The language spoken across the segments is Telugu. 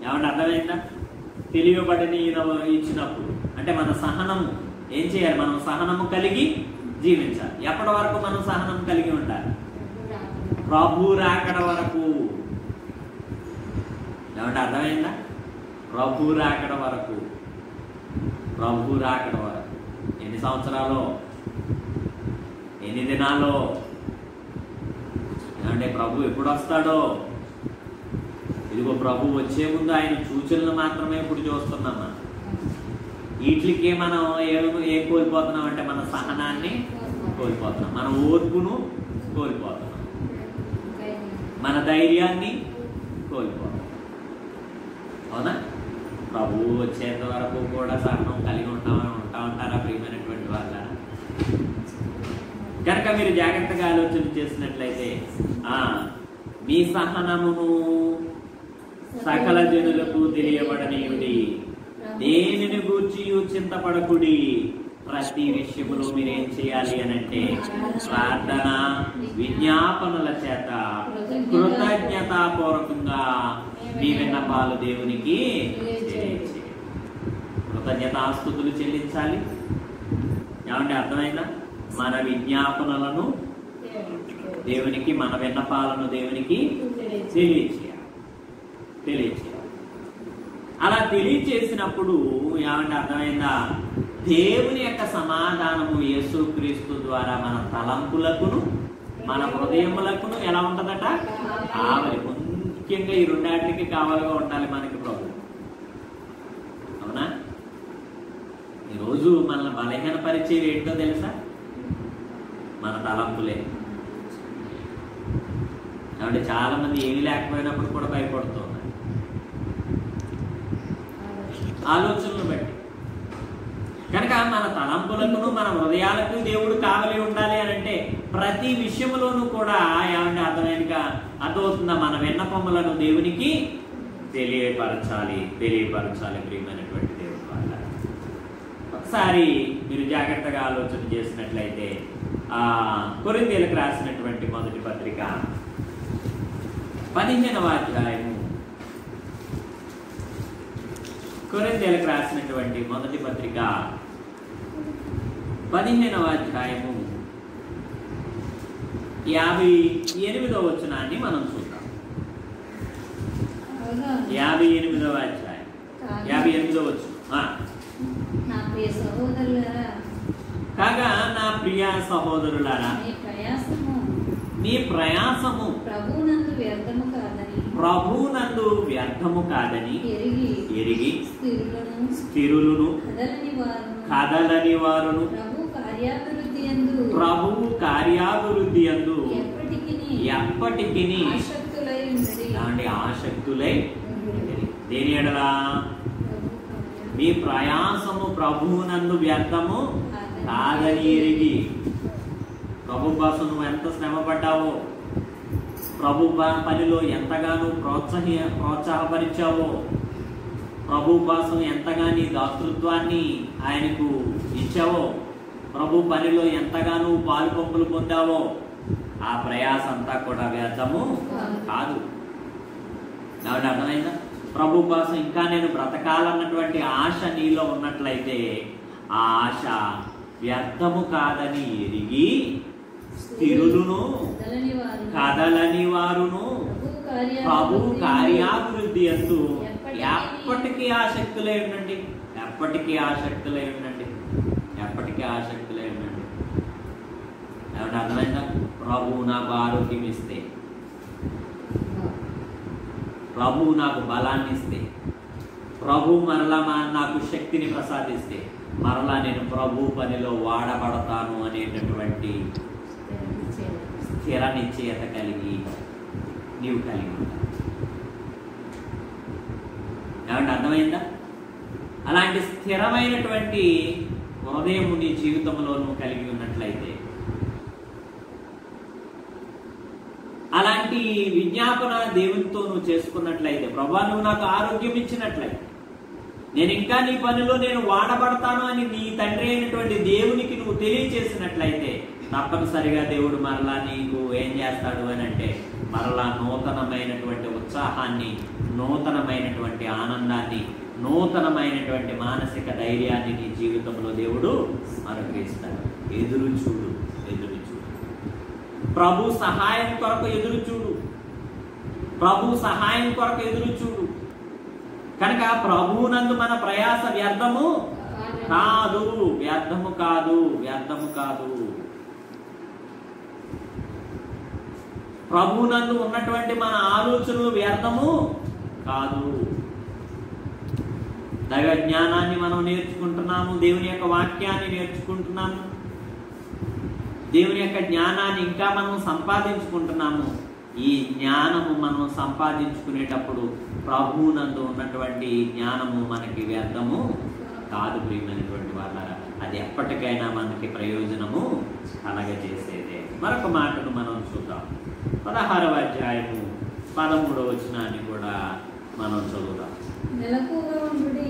ఏమంటే అర్థమైందా తెలియబడని ఇచ్చినప్పుడు అంటే మన సహనము ఏం చేయాలి మనం సహనము కలిగి జీవించాలి ఎప్పటి వరకు మనం సహనం కలిగి ఉండాలి ప్రభు రాకడ వరకు ఏమంటే అర్థమైందా ప్రభు రాకడ వరకు ప్రభు రాకడ వరకు ఎన్ని సంవత్సరాలు ఎన్ని దినాల్లో ఏమంటే ప్రభు ఎప్పుడు వస్తాడో ఇదిగో ప్రభు వచ్చే ముందు ఆయన సూచనలు మాత్రమే ఇప్పుడు చూస్తున్నాం మనం వీటికి మనం ఏం ఏం కోల్పోతున్నాం అంటే మన సహనాన్ని కోల్పోతున్నాం మన ఓర్పును కోల్పోతున్నాం మన ధైర్యాన్ని కోల్పోతున్నాం అవునా ప్రభువు వచ్చేంత వరకు కూడా సహనం కలిగి ఉంటామని ఉంటా ఉంటారా ప్రియమైనటువంటి వాళ్ళ కనుక మీరు జాగ్రత్తగా ఆలోచన చేసినట్లయితే ఆ మీ సహనమును సకల జనులకు తెలియబడనీయుడి దేనిని గూర్చి చింతపడకుడి ప్రతి విషయములో మీరేం చేయాలి అని అంటే ప్రార్థన విజ్ఞాపనల చేత కృతజ్ఞతాపూర్వకంగా మీ విన్నపాలు దేవునికి తెలియచేయండి. కృతజ్ఞతాస్తుతులు చెల్లించాలి ఏమంటే అర్థమైందా మన విజ్ఞాపనలను దేవునికి మన విన్నపాలను దేవునికి తెలియచేయాలి తెలియచేయాలి అలా తెలియచేసినప్పుడు ఏమంటే అర్థమైందా దేవుని యొక్క సమాధానము యేసుక్రీస్తు ద్వారా మన తలంపులకును మన హృదయములకును ఎలా ఉంటదట కావాలి ముఖ్యంగా ఈ రెండాటికి కావాలిగా ఉండాలి మనకి ప్రభు అవునా ఈరోజు మనల్ని బలహీనపరిచేవి ఏంటో తెలుసా మన తలంపులే కాబట్టి చాలా మంది ఏమీ లేకపోయినప్పుడు కూడా భయపడుతూ ఉన్నారు ఆలోచనలు బట్టి కనుక మన తలంపులకును మన హృదయాలకు దేవుడు కావలి ఉండాలి అని అంటే ప్రతి విషయంలోనూ కూడా ఏమంటే అర్థమైనగా అర్థమవుతుందా మన విన్నపములను దేవునికి తెలియపరచాలి తెలియపరచాలి ప్రియమైనటువంటి దేవుడు వల్ల ఒకసారి మీరు జాగ్రత్తగా ఆలోచన చేసినట్లయితే ఆ కొరిందేలకు రాసినటువంటి మొదటి పత్రిక పదిహేనవ అధ్యాయము కొరిందేలకు రాసినటువంటి మొదటి పత్రిక పదిహేనవ అధ్యాయము యాభై ఎనిమిదవ వచనాన్ని మనం చూద్దాం యాభై ఎనిమిదవ అధ్యాయం యాభై ఎనిమిదవ వచనం ఆ. నా ప్రియ సహోదరులారా కాగా నా ప్రియ సహోదరులారా మీ ప్రయాసము మీ ప్రయాసము ప్రభువునందు వ్యర్థము కాదని ప్రభునందు వ్యర్థము కాదని ఎరిగి ఎరిగి స్థిరులను స్థిరులను కదలని వారును కదలని వారును ప్రభు కార్యాభివృద్ధి ఎందు ప్రభువు కార్యాభివృద్ధి అందు ఎప్పటికిని ఎప్పటికి ఆసక్తులై ఉన్నది ఇలాంటి ఆసక్తులై దేని ఎడలా మీ ప్రయాసము ప్రభువునందు వ్యర్థము కాదని ఎరిగి ప్రభు కోసం నువ్వు ఎంత శ్రమ పడ్డావో ప్రభు ప- పనిలో ఎంతగానో ప్రోత్సాహ ప్రోత్సాహపరిచావో ప్రభు కోసం ఎంతగా నీ దాతృత్వాన్ని ఆయనకు ఇచ్చావో ప్రభు పనిలో ఎంతగానో పాలు పంపులు పొందావో ఆ ప్రయాస అంతా కూడా వ్యర్థము కాదు కాబట్టి అర్థమైందా ప్రభు కోసం ఇంకా నేను బ్రతకాలన్నటువంటి ఆశ నీలో ఉన్నట్లయితే ఆ ఆశ వ్యర్థము కాదని ఎరిగి స్థిరులను కదలని వారు కదలని వారును ప్రభు కార్యాభివృద్ధి అందు ఎప్పటికీ ఆసక్తులై ఉండండి ఎప్పటికీ ఆసక్తులై ఉండండి ఎప్పటికీ ఆసక్తులై ఉండండి ఏమంటే అర్థమైందా ప్రభు నాకు ఆరోగ్యం ఇస్తే ప్రభు నాకు బలాన్ని ఇస్తే ప్రభు మరలా మా- నాకు శక్తిని ప్రసాదిస్తే మరలా నేను ప్రభు పనిలో వాడబడతాను అనేటటువంటి స్థిర నిశ్చయత కలిగి నీవు కలిగి ఉంటావు ఏమంటే అర్థమైందా అలాంటి స్థిరమైనటువంటి హృదయం నీ జీవితంలో నువ్వు కలిగి ఉన్నట్లయితే అలాంటి విజ్ఞాపన దేవునితో నువ్వు చేసుకున్నట్లయితే ప్రభా నువ్వు నాకు ఆరోగ్యం ఇచ్చినట్లయితే నేను ఇంకా నీ పనిలో నేను వాడబడతాను అని నీ తండ్రి అయినటువంటి దేవునికి నువ్వు తెలియచేసినట్లయితే తప్పనిసరిగా దేవుడు మరలా నీకు ఏం చేస్తాడు అని అంటే మరలా నూతనమైనటువంటి ఉత్సాహాన్ని నూతనమైనటువంటి ఆనందాన్ని నూతనమైనటువంటి మానసిక ధైర్యాన్ని నీ జీవితంలో దేవుడు అనుగ్రహిస్తాడు ఎదురు చూడు ఎదురు చూడు ప్రభు సహాయం కొరకు ఎదురు చూడు ప్రభు సహాయం కొరకు ఎదురు చూడు కనుక ప్రభువునందు మన ప్రయాస వ్యర్థము కాదు వ్యర్థము కాదు వ్యర్థము కాదు ప్రభునందు ఉన్నటువంటి మన ఆలోచనలు వ్యర్థము కాదు దైవ జ్ఞానాన్ని మనం నేర్చుకుంటున్నాము దేవుని యొక్క వాక్యాన్ని నేర్చుకుంటున్నాము దేవుని యొక్క జ్ఞానాన్ని ఇంకా మనం సంపాదించుకుంటున్నాము ఈ జ్ఞానము మనం సంపాదించుకునేటప్పుడు ప్రభువునందు ఉన్నటువంటి జ్ఞానము మనకి వ్యర్థము కాదు ప్రియమైనటువంటి వాళ్ళ అది ఎప్పటికైనా మనకి ప్రయోజనము కలగజేసేదే మరొక మాటను మనం చూద్దాం పదహారవ అధ్యాయము పదమూడవ వచనాన్ని కూడా మనం చదువుదాం నెలకుగా ఉండుడి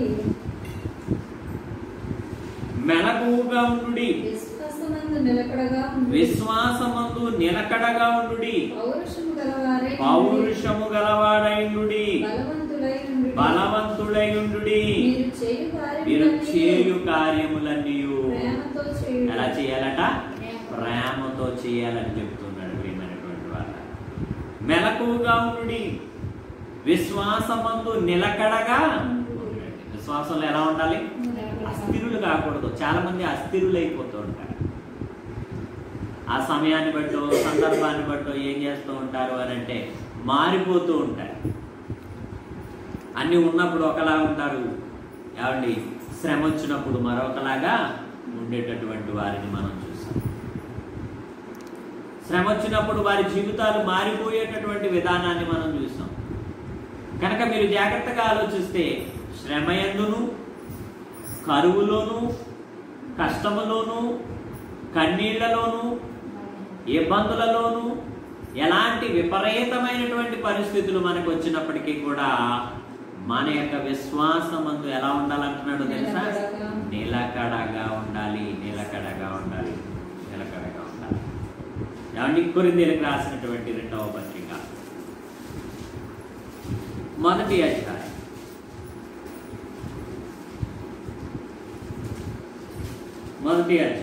మెలకుగా ఉండుడి విశ్వాసమందు నిలకడగా ఉండుడి విశ్వాసమందు నిలకడగా ఉండుడి పౌరుషము గలవారై పౌరుషము గలవాడైండుడి బలవంతులై ఉండుడి బలవంతుడై ఉండుడి మీరు చేయు మీరు కార్యములన్నీ చేయు కార్యములన్నీ ప్రేమతో చేయుడి. ఎలా చేయాలట ప్రేమ. ప్రేమతో చేయాలని చెప్తున్నాడు ప్రియమైనటువంటి వాళ్ళ మెలకుగా ఉండుడి విశ్వాసమందు నిలకడగా ఉండండి. విశ్వాసంలో ఎలా ఉండాలి అస్థిరులు కాకూడదు చాలా మంది అస్థిరులు అయిపోతూ ఉంటారు ఆ సమయాన్ని బట్టో సందర్భాన్ని బట్టో ఏం చేస్తూ ఉంటారు అని అంటే మారిపోతూ ఉంటారు అన్నీ ఉన్నప్పుడు ఒకలా ఉంటారు ఏమండి శ్రమ వచ్చినప్పుడు మరొకలాగా ఉండేటటువంటి వారిని మనం చూసాం శ్రమ వచ్చినప్పుడు వారి జీవితాలు మారిపోయేటటువంటి విధానాన్ని మనం చూసాం కనుక మీరు జాగ్రత్తగా ఆలోచిస్తే శ్రమ ఎందును కరువులోను కష్టములోను కన్నీళ్లలోను ఇబ్బందులలోను ఎలాంటి విపరీతమైనటువంటి పరిస్థితులు మనకు వచ్చినప్పటికీ కూడా మన యొక్క విశ్వాసమందు ఎలా ఉండాలంటున్నాడు తెలుసా నిలకడగా. నిలకడగా ఉండాలి నిలకడగా ఉండాలి నిలకడగా ఉండాలి ఏమండి కొరిందేలకు రాసినటువంటి రెండవ పత్రిక మొదటి అధ్యాయం మొదటి అధ్యాయం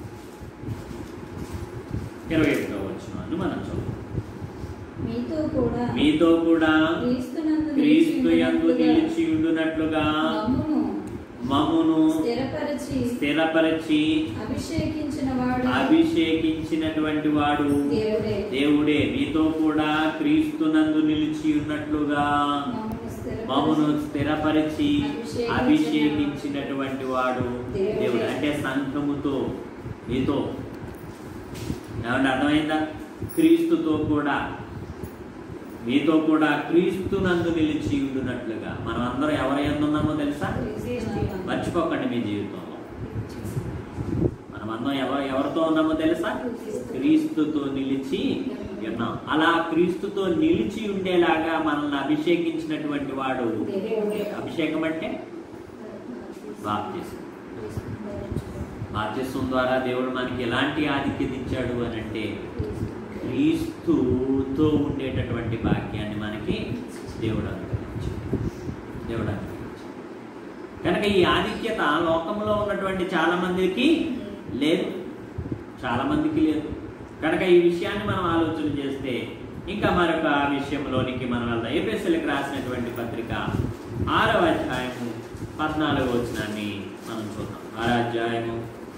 ఇరవై ఒకటో వచ్చిన మనం చదువు మీతో కూడా మీతో కూడా క్రీస్తునందు క్రీస్తు యందు నిలిచి నిలిచి ఉండునట్లుగా మమ్మును మమ్మును స్థిరపరిచి స్థిరపరిచి అభిషేకించిన వాడు అభిషేకించినటువంటి వాడు దేవుడే దేవుడే మీతో కూడా క్రీస్తునందు నిలిచి ఉన్నట్లుగా మమ్మును స్థిరపరిచి మమ్మును స్థిరపరిచి అభిషేకించిన- అభిషేకించినటువంటి వాడు దేవుడే. దేవుడు అంటే సంఘముతో మీతో ఏమంటే అర్థమైందా క్రీస్తుతో కూడా మీతో కూడా క్రీస్తునందు నిలిచి ఉండునట్లుగా మనం అందరం ఎవరు ఎందున్నామో తెలుసా మర్చిపోకండి మీ జీవితంలో మనం అందరం ఎవరు ఎవరితో ఉన్నామో తెలుసా క్రీస్తుతో నిలిచి ఉన్నాం అలా క్రీస్తుతో నిలిచి ఉండేలాగా మనల్ని అభిషేకించినటువంటి వాడు దేవుడే. అభిషేకం అంటే బాప్తిసం బాప్తిసం ద్వారా దేవుడు మనకి ఎలాంటి ఆధిక్యత ఇచ్చాడు అని అంటే క్రీస్తుతో ఉండేటటువంటి భాగ్యాన్ని మనకి దేవుడు అనుగ్రహించాడు దేవుడు అనుగ్రహించాడు కనుక ఈ ఆధిక్యత లోకంలో ఉన్నటువంటి చాలా మందికి లేదు చాలా మందికి లేదు కనుక ఈ విషయాన్ని మనం ఆలోచన చేస్తే ఇంకా మరొక విషయంలోనికి మనం వెళ్దాం ఏపీఎస్ఎల్కి రాసినటువంటి పత్రిక ఆరవ అధ్యాయము పద్నాలుగో వచనాన్ని మనం చూద్దాం ఆరో అధ్యాయము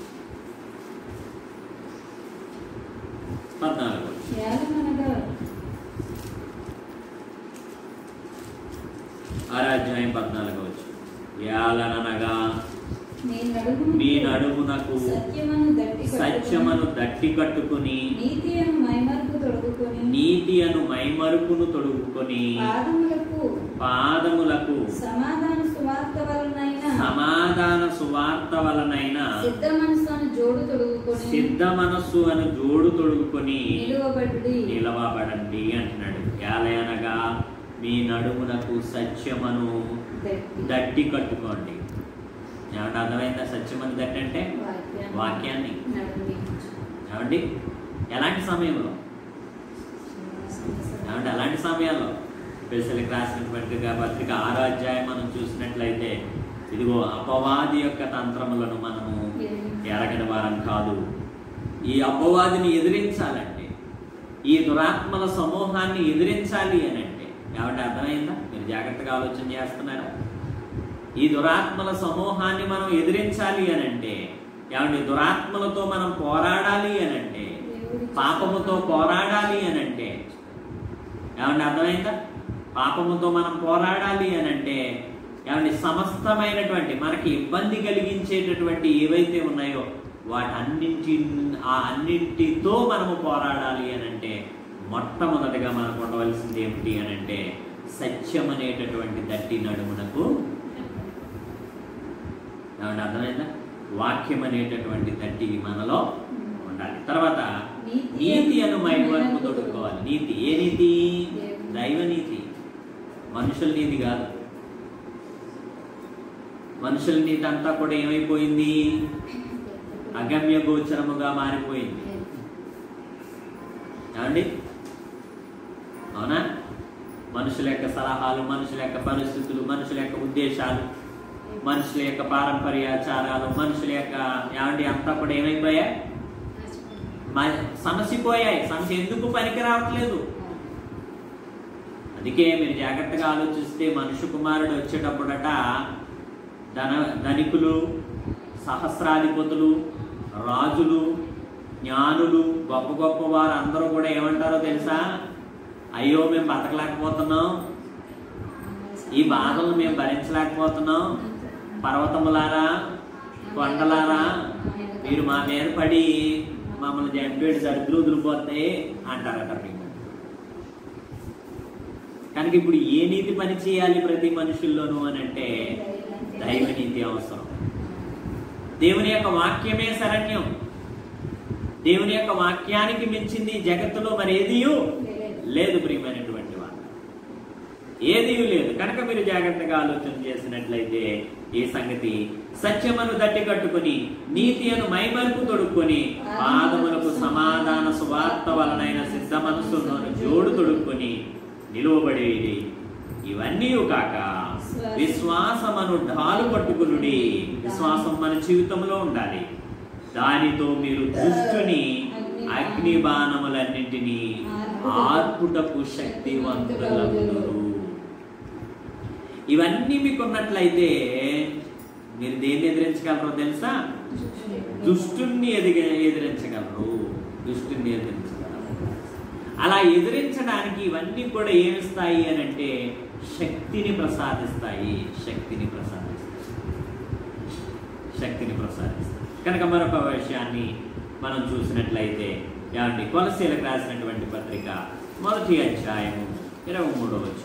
పద్నాలుగో వచనం. ఏలమనగా ఆరో అధ్యాయం పద్నాలుగో వచనం. ఏలననగా నీ నడుమును మీ నడుమునకు సత్యమను దట్టి సత్యమను దట్టి కట్టుకుని నీతి అను మైమరుపు తొడుగుకొని నీతి అను మైమరుపును తొడుగుకొని పాదములకు పాదములకు సమాధాన సువార్త వలనైన సమాధాన సువార్త వలనైన సిద్ధ మనసును జోడు తొడుగుకొని సిద్ధ మనస్సు అని జోడు తొడుగుకొని నిలువబడి నిలవబడండి అంటున్నాడు ఏలయనగా మీ నడుమునకు సత్యమను దట్టి కట్టుకోండి ఏమంటే అర్థమైందా సత్యమని దట్టి అంటే వాక్యాన్ని ఏమండి ఎలాంటి సమయంలో ఏమంటే అలాంటి సమయాల్లో స్పెషల్కి రాసినటువంటి పత్రిక ఆరో అధ్యాయం మనం చూసినట్లయితే ఇదిగో అపవాది యొక్క తంత్రములను మనము ఎరగని వారం కాదు ఈ అపవాదిని ఎదిరించాలంటే ఈ దురాత్మల సమూహాన్ని ఎదిరించాలి అని అంటే ఏమంటే అర్థమైందా మీరు జాగ్రత్తగా ఆలోచన చేస్తున్నారా ఈ దురాత్మల సమూహాన్ని మనం ఎదిరించాలి అని అంటే ఏమంటే దురాత్మలతో మనం పోరాడాలి అని అంటే పాపముతో పోరాడాలి అని అంటే ఏమంటే అర్థమైందా పాపముతో మనం పోరాడాలి అని అంటే ఏమంటే సమస్తమైనటువంటి మనకి ఇబ్బంది కలిగించేటటువంటి ఏవైతే ఉన్నాయో వాటన్నింటి ఆ అన్నింటితో మనము పోరాడాలి అని అంటే మొట్టమొదటిగా మనకు ఉండవలసింది ఏమిటి అని అంటే సత్యం అనేటటువంటి దట్టి నడుమునకు ఏమంటే అర్థమైందా వాక్యం అనేటటువంటి దట్టి మనలో ఉండాలి తర్వాత నీతి అను మైవరకు తొడుక్కోవాలి నీతి ఏ నీతి దైవ నీతి మనుషుల నీతి కాదు మనుషుల నీతి అంతా కూడా ఏమైపోయింది అగమ్య గోచరముగా మారిపోయింది ఏమండి అవునా మనుషుల యొక్క సలహాలు మనుషుల యొక్క పరిస్థితులు మనుషుల యొక్క ఉద్దేశాలు మనుషుల యొక్క పారంపర్యాచారాలు మనుషుల యొక్క ఏమండి అంతా కూడా ఏమైపోయాయి మ- సమసిపోయాయి సమస్య ఎందుకు పనికి రావట్లేదు అందుకే మీరు జాగ్రత్తగా ఆలోచిస్తే మనుషు కుమారుడు వచ్చేటప్పుడట ధన ధనికులు సహస్రాధిపతులు రాజులు జ్ఞానులు గొప్ప గొప్ప వారు అందరూ కూడా ఏమంటారో తెలుసా అయ్యో మేము బతకలేకపోతున్నాం ఈ బాధలను మేము భరించలేకపోతున్నాం పర్వతములారా కొండలారా మీరు మా మీద పడి మమ్మల్ని చంపేడు సరుకులు వదిలిపోతాయి అంటారట మీకు కనుక ఇప్పుడు ఏ నీతి పని చేయాలి ప్రతి మనుషుల్లోనూ అని అంటే దైవ నీతి అవసరం దేవుని యొక్క వాక్యమే శరణ్యం దేవుని యొక్క వాక్యానికి మించింది ఈ జగత్తులో మరి ఏదియు లేదు ప్రియమైనటువంటి వాడు ఏది లేదు కనుక మీరు జాగ్రత్తగా ఆలోచన చేసినట్లయితే ఈ సంగతి సత్యమును దట్టి కట్టుకుని నీతి అను మైమరుపు తొడుక్కొని పాదములకు సమాధాన సువార్త వలనైన సిద్ధ మనస్సును జోడు తొడుక్కొని నిలువబడేది ఇవన్నీ కాక విశ్వాసమను ఢాలు పట్టుకునుడి విశ్వాసం మన జీవితంలో ఉండాలి దానితో మీరు దుష్టుని అగ్ని బాణములన్నింటినీ ఆర్పుటకు శక్తివంతులగుదురు ఇవన్నీ మీకు ఉన్నట్లయితే మీరు దేన్ని ఎదిరించగలరో తెలుసా దుష్టుణ్ణి ఎదిగ ఎదిరించగలరు దుష్టుణ్ణి ఎదిరించగలరు అలా ఎదిరించడానికి ఇవన్నీ కూడా ఏమిస్తాయి అని అంటే శక్తిని ప్రసాదిస్తాయి శక్తిని ప్రసాదిస్తాయి శక్తిని ప్రసాదిస్తాయి కనుక మరొక విషయాన్ని మనం చూసినట్లయితే ఏమండి కొలసీలకు రాసినటువంటి పత్రిక మొదటి అధ్యాయము ఇరవై మూడో వచ్చు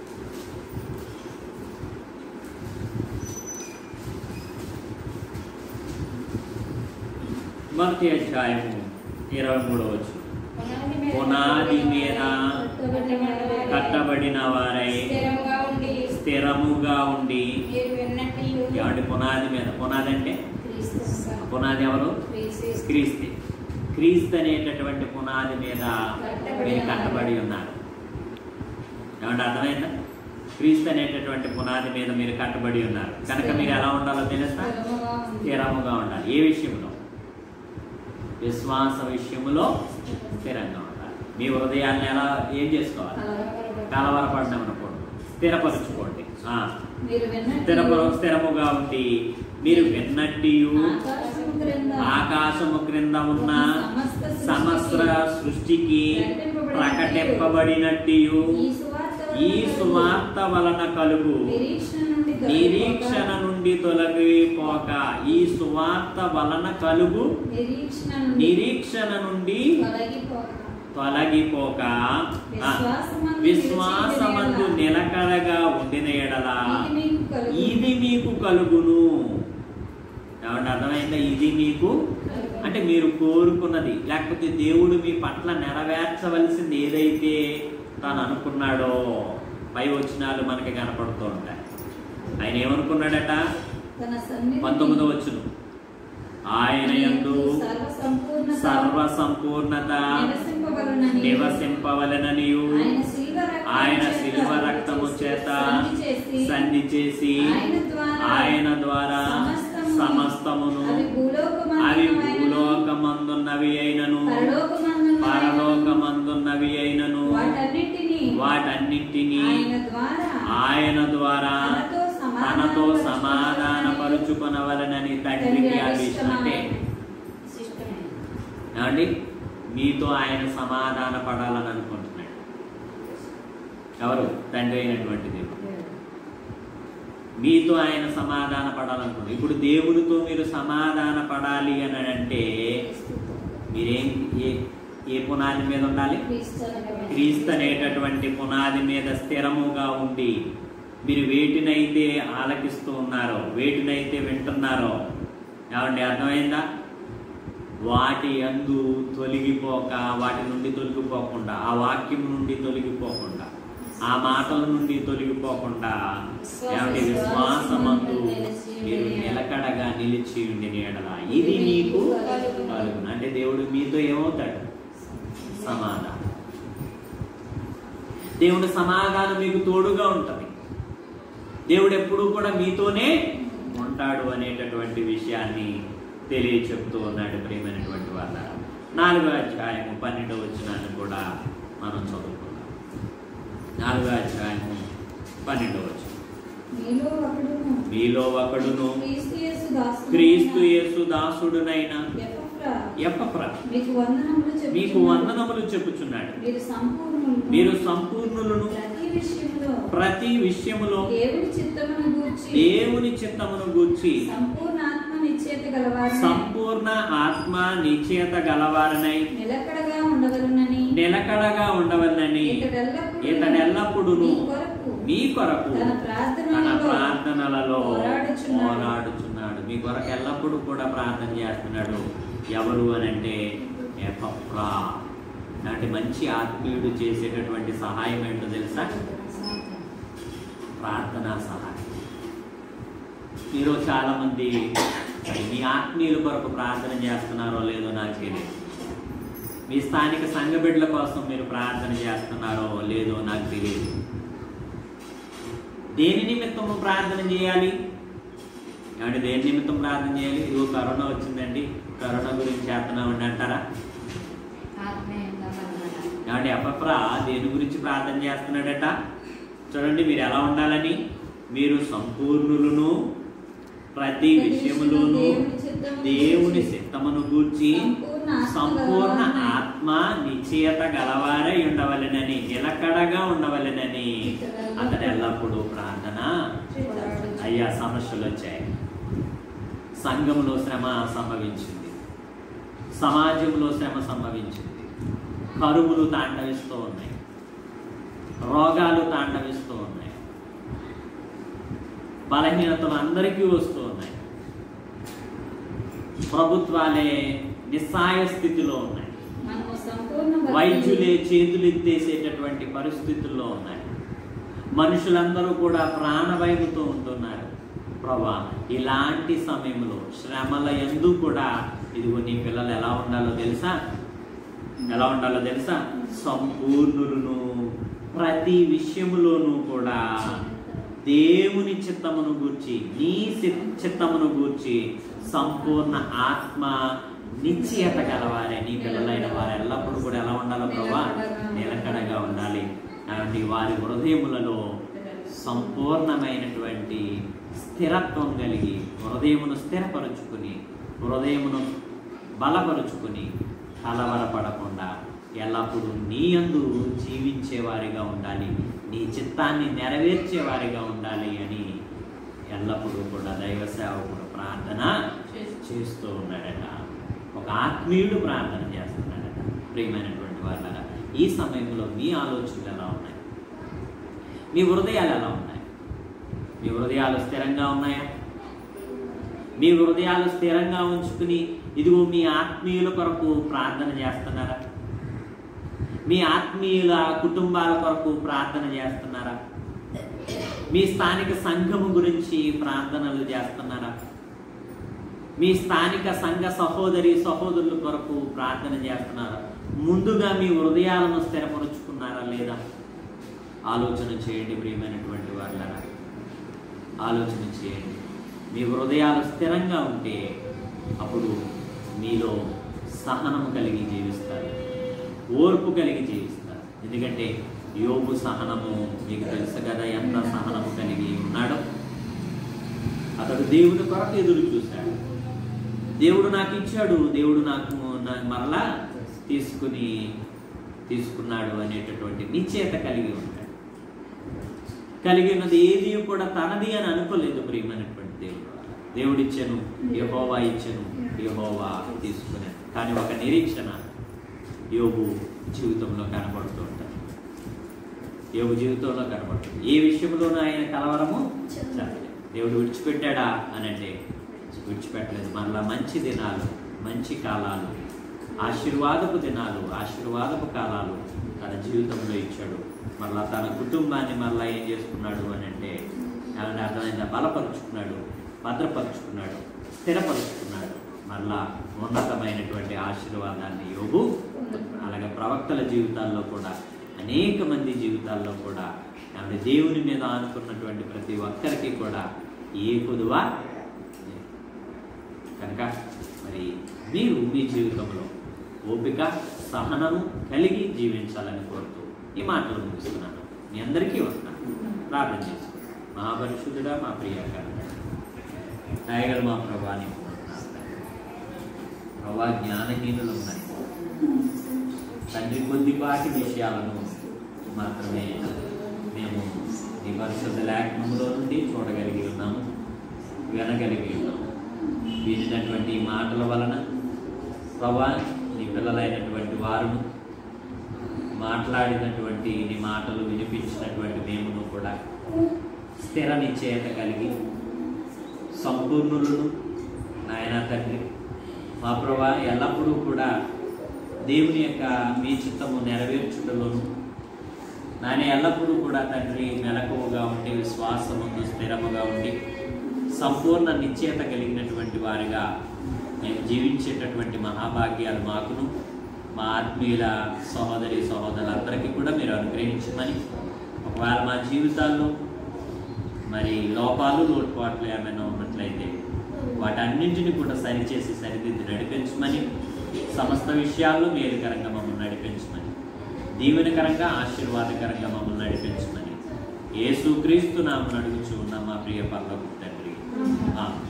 మొదటి అధ్యాయము ఇరవై మూడో వచ్చు పునాది మీద కట్టబడిన వారై స్థిరముగా ఉండి స్థిరముగా ఉండి మీరు విన్నట్టు ఏమండి పునాది మీద పునాది అంటే క్రీస్తు పునాది ఎవరు క్రీస్తు క్రీస్తు క్రీస్తు అనేటటువంటి పునాది మీద మీరు కట్టబడి ఉన్నారు ఏమంటే అర్థమైందా క్రీస్తు అనేటటువంటి పునాది మీద మీరు కట్టబడి ఉన్నారు కనుక మీరు ఎలా ఉండాలో తెలుసా స్థిరముగా ఉండాలి ఏ విషయంలో విశ్వాస విషయంలో స్థిరంగా ఉండాలి మీ హృదయాన్ని ఎలా ఏం చేసుకోవాలి కలవరపడడం అనుకోండి స్థిరపరచుకోండి ఆ, మీరు విన్నట్టు స్థిరపర స్థిరముగా ఉండి మీరు విన్నట్టు ఆకాశము క్రింద ఆకాశము క్రింద ఉన్న సమస్త సమస్త సృష్టికి ప్రకటింపబడినట్టు ఈ సువార్త ఈ సువార్త వలన కలుగు నిరీక్షణ నుండి తొలగిపోక- నిరీక్షణ నుండి తొలగిపోక ఈ సువార్త వలన కలుగు నిరీక్షణ నుండి నిరీక్షణ నుండి తొలగిపోక తొలగిపోక ఆ, విశ్వాసమందు విశ్వాసమందు నిలిచిన నిలకడగా ఉండిన ఎడల ఇది మీకు కలుగు. ఇది మీకు కలుగును ఏమంటే అర్థమైందా ఇది మీకు అంటే మీరు కోరుకున్నది లేకపోతే దేవుడు మీ పట్ల నెరవేర్చవలసింది ఏదైతే తాను అనుకున్నాడో పై వచనాలు మనకి కనపడుతూ ఉంటాయి ఆయన ఏమనుకున్నాడట తన సన్నిధిని పంతొమ్మిదో వచ్చును ఆయన యందు సర్వ సంపూర్ణత సర్వ సంపూర్ణత నివసింపవలనని నివసింపవలననియు ఆయన శిల్వ రక్తము ఆయన చేత శిల్వ రక్తము చేత సంధి చేసి సంధి చేసి ఆయన ద్వారా ఆయన ద్వారా సమస్తమును సమస్తమును అవి అవి భూలోకమందున్నవైనను, భూలోకమందున్నవి అయినను పరలోకమందున్నవైనను, పరలోకమందున్నవి అయినను వాటన్నిటిని వాటన్నిటినీ ఆయన ద్వారా ఆయన ద్వారా తనతో తనతో సమాధానపరుచుకొనవలనని తండ్రికి అభిష్టం అంటే శిష్టమే ఏమండి మీతో ఆయన సమాధాన పడాలని అనుకుంటున్నాడు ఎవరు తండ్రి అయినటువంటి దేవుడు మీతో ఆయన సమాధాన పడాలనుకుంటున్నారు ఇప్పుడు దేవుడితో మీరు సమాధాన పడాలి అని అంటే మీరేం ఏ ఏ పునాది మీద ఉండాలి క్రీస్తు అనగా క్రీస్తు అనేటటువంటి పునాది మీద స్థిరముగా ఉండి మీరు వేటినైతే ఆలకిస్తూ ఉన్నారో వేటినైతే వింటున్నారో ఏమండి అర్థమైందా వాటి అందు తొలగిపోక వాటి నుండి తొలగిపోకుండా ఆ వాక్యం నుండి తొలగిపోకుండా ఆ మాటల నుండి తొలగిపోకుండా ఏమంటే విశ్వాసమందు మీరు నిలకడగా నిలిచి ఉండి నీడల ఇది నీకు కలుగును అంటే దేవుడు మీతో ఏమవుతాడు సమాధానం దేవుడు సమాధానం మీకు తోడుగా ఉంటుంది దేవుడు ఎప్పుడూ కూడా మీతోనే ఉంటాడు అనేటటువంటి విషయాన్ని తెలియచెప్తూ ఉన్నాడు ప్రియమైనటువంటి వాళ్ళ నాలుగో అధ్యాయము పన్నెండో వచ్చినాన్ని కూడా మనం చదువుకుందాం నాలుగో అధ్యాయము పన్నెండో వచ్చిన మీలో ఒకడును మీలో ఒకడును క్రీస్తు యేసు దాసుడైన క్రీస్తు యేసు దాసుడునైన ఎపఫ్రా ఎప్పప్ర మీకు వందనములు చెప్పుచున్నాను. మీకు వందనములు చెప్పుచున్నాడు మీరు సంపూర్ణులు మీరు సంపూర్ణులను ప్రతి విషయంలో ప్రతి విషయములో దేవుని చిత్తమును గూర్చి దేవుని చిత్తమును గూర్చి సంపూర్ణ ఆత్మ నిశ్చేత గలవారు సంపూర్ణ ఆత్మ నిశ్చయత గలవారనై నిలకడగా ఉండవలనని నిలకడగా ఉండవలనని ఇతడెల్లప్పుడూ ఇతడెల్లప్పుడును మీ కొరకు మీ కొరకు తన తన ప్రార్థనలలో ప్రార్థనలలో పోరాడుచున్నాడు. పోరాడుచున్నాడు మీ కొరకు ఎల్లప్పుడూ కూడా ప్రార్థన చేస్తున్నాడు ఎవరు అని అంటే ఎపఫ్రా అలాంటి మంచి ఆత్మీయుడు చేసేటటువంటి సహాయం ఏంటో తెలుసా ప్రార్థనా సహాయం మీరు చాలా మంది మీ ఆత్మీయుల కొరకు ప్రార్థన చేస్తున్నారో లేదో నాకు తెలియదు మీ స్థానిక సంఘ బిడ్డల కోసం మీరు ప్రార్థన చేస్తున్నారో లేదో నాకు తెలియదు దేని నిమిత్తము ప్రార్థన చేయాలి ఏమంటే దేని నిమిత్తం ప్రార్థన చేయాలి ఇదిగో కరోనా వచ్చిందండి కరోనా గురించి చేస్తున్నామండి అంటారా ఆత్మీయంగా బలపడాలి. ఏమంటే అపప్రా దేని గురించి ప్రార్థన చేస్తున్నాడట చూడండి మీరు ఎలా ఉండాలని మీరు సంపూర్ణులను ప్రతి విషయములోను దేవుని చిత్తమును గూర్చి సంపూర్ణ ఆత్మ నిశ్చయత గలవారై ఉండవలెనని నిలకడగా ఉండవలెనని అతడు ఎల్లప్పుడూ ప్రార్థన అయ్యా సమస్యలు వచ్చాయి సంఘంలో శ్రమ సంభవించింది సమాజంలో శ్రమ సంభవించింది కరువులు తాండవిస్తూ ఉన్నాయి రోగాలు తాండవిస్తూ ఉన్నాయి బలహీనతలు అందరికీ వస్తూ ఉన్నాయి ప్రభుత్వాలే నిస్సాయ స్థితిలో ఉన్నాయి మనము సంపూర్ణ భక్తిని వైద్యులే చేతులు ఎత్తేసేటటువంటి పరిస్థితుల్లో ఉన్నాయి మనుషులందరూ కూడా ప్రాణభయముతో ఉంటున్నారు ప్రభా ఇలాంటి సమయంలో శ్రమల ఎందు కూడా ఇదిగో నీ పిల్లలు ఎలా ఉండాలో తెలుసా ఎలా ఉండాలో తెలుసా సంపూర్ణులను ప్రతి విషయములోనూ కూడా దేవుని చిత్తమును గూర్చి నీ చి- చిత్తమును గూర్చి సంపూర్ణ ఆత్మ నిశ్చయత గలవారే నీ పిల్లలైన వారు ఎల్లప్పుడూ కూడా ఎలా ఉండాలో ప్రభా నిలకడగా ఉండాలి అలాంటి వారి హృదయములలో సంపూర్ణమైనటువంటి స్థిరత్వం కలిగి హృదయమును స్థిరపరుచుకుని హృదయమును బలపరుచుకుని కలవరపడకుండా ఎల్లప్పుడూ నీ యందు జీవించేవారిగా ఉండాలి నీ చిత్తాన్ని నెరవేర్చేవారిగా ఉండాలి అని ఎల్లప్పుడూ కూడా దైవ సేవకుడు ప్రార్థన చేస్తూ ఉన్నాడట ఒక ఆత్మీయుడు ప్రార్థన చేస్తున్నాడట ప్రియమైనటువంటి వాళ్ళ ఈ సమయంలో మీ ఆలోచనలు ఎలా ఉన్నాయి మీ హృదయాలు ఎలా ఉన్నాయి మీ హృదయాలు స్థిరంగా ఉన్నాయా మీ హృదయాలు స్థిరంగా ఉంచుకుని ఇదిగో మీ ఆత్మీయుల కొరకు ప్రార్థన చేస్తున్నారా మీ ఆత్మీయుల కుటుంబాల కొరకు ప్రార్థన చేస్తున్నారా మీ స్థానిక సంఘము గురించి ప్రార్థనలు చేస్తున్నారా మీ స్థానిక సంఘ సహోదరి సహోదరుల కొరకు ప్రార్థన చేస్తున్నారా ముందుగా మీ హృదయాలను స్థిరపరుచుకున్నారా లేదా ఆలోచన చేయండి ప్రియమైనటువంటి వాళ్ళరా ఆలోచన చేయండి మీ హృదయాలు స్థిరంగా ఉంటే అప్పుడు మీలో సహనము కలిగి జీవిస్తారు ఓర్పు కలిగి జీవిస్తారు ఎందుకంటే యోగు సహనము మీకు తెలుసు కదా ఎంత సహనము కలిగి ఉన్నాడో అతడు దేవుని కొరకు ఎదురు చూశాడు దేవుడు నాకు ఇచ్చాడు దేవుడు నాకు నా- మరలా తీసుకుని తీసుకున్నాడు అనేటటువంటి నిశ్చయత కలిగి ఉంటాడు కలిగి ఉన్నది ఏది కూడా తనది అని అనుకోలేదు ప్రియమైనటువంటి దేవుడు దేవుడిచ్చాను యహోవా ఇచ్చాను యహోవా తీసుకున్నాను కానీ ఒక నిరీక్షణ యోగు జీవితంలో కనబడుతూ ఉంటాడు యోగు జీవితంలో కనబడుతుంది ఏ విషయంలోనూ ఆయన కలవరము చెప్పలేదు దేవుడు విడిచిపెట్టాడా అని అంటే విడిచిపెట్టలేదు మరలా మంచి దినాలు మంచి కాలాలు ఆశీర్వాదపు దినాలు ఆశీర్వాదపు కాలాలు తన జీవితంలో ఇచ్చాడు మరలా తన కుటుంబాన్ని మరలా ఏం చేసుకున్నాడు అని అంటే ఏమైనా అర్థమైందా బలపరుచుకున్నాడు భద్రపరుచుకున్నాడు స్థిరపరుచుకున్నాడు మరలా ఉన్నతమైనటువంటి ఆశీర్వాదాన్ని యోగు అలాగే ప్రవక్తల జీవితాల్లో కూడా అనేక మంది జీవితాల్లో కూడా ఆమె దేవుని మీద ఆనుకున్నటువంటి ప్రతి ఒక్కరికి కూడా ఏ కొదువా లేదు. కనుక మరి మీరు మీ జీవితంలో ఓపిక సహనము కలిగి జీవించాలని కోరుతూ ఈ మాటలు ముగిస్తున్నాను మీ అందరికీ వస్తాను ప్రార్థన చేసుకుంటాను మహాపరిశుద్ధుడా మా ప్రియాకరణ దయగల మా ప్రభాని ప్రభా జ్ఞానహీనులు ఉన్నాయి తండ్రి కొద్దిపాటి విషయాలను మాత్రమే మేము నీ పరిశుద్ధ లేఖనంలో నుండి చూడగలిగి ఉన్నాము వినగలిగి ఉన్నాము వినినటువంటి ఈ మాటల వలన ప్రభా నీ పిల్లలైనటువంటి వారును మాట్లాడినటువంటి నీ మాటలు వినిపించినటువంటి మేమును కూడా స్థిర నిశ్చయత కలిగి సంపూర్ణులను నాయన తండ్రి మా ప్రభా ఎల్లప్పుడూ కూడా దేవుని యొక్క మీ చిత్తము నెరవేర్చుటలోను నాయన ఎల్లప్పుడూ కూడా తండ్రి మెలకువగా ఉండి విశ్వాసముందు స్థిరముగా ఉండి సంపూర్ణ నిశ్చయత కలిగినటువంటి వారిగా మేము జీవించేటటువంటి మహాభాగ్యాలు మాకును మా ఆత్మీయుల సహోదరి సహోదరులందరికీ కూడా మీరు అనుగ్రహించమని ఒకవేళ మా జీవితాల్లో మరి లోపాలు లోటుపాట్లు ఏమైనా ఉన్నట్లయితే వాటన్నింటిని కూడా సరిచేసి సరిదిద్ది నడిపించమని సమస్త విషయాల్లో మేలుకరంగా మమ్మల్ని నడిపించమని దీవెనకరంగా ఆశీర్వాదకరంగా మమ్మల్ని నడిపించమని యేసుక్రీస్తు నామను అడుగుచూ ఉన్న మా ప్రియ పర్లకు తండ్రి ఆమె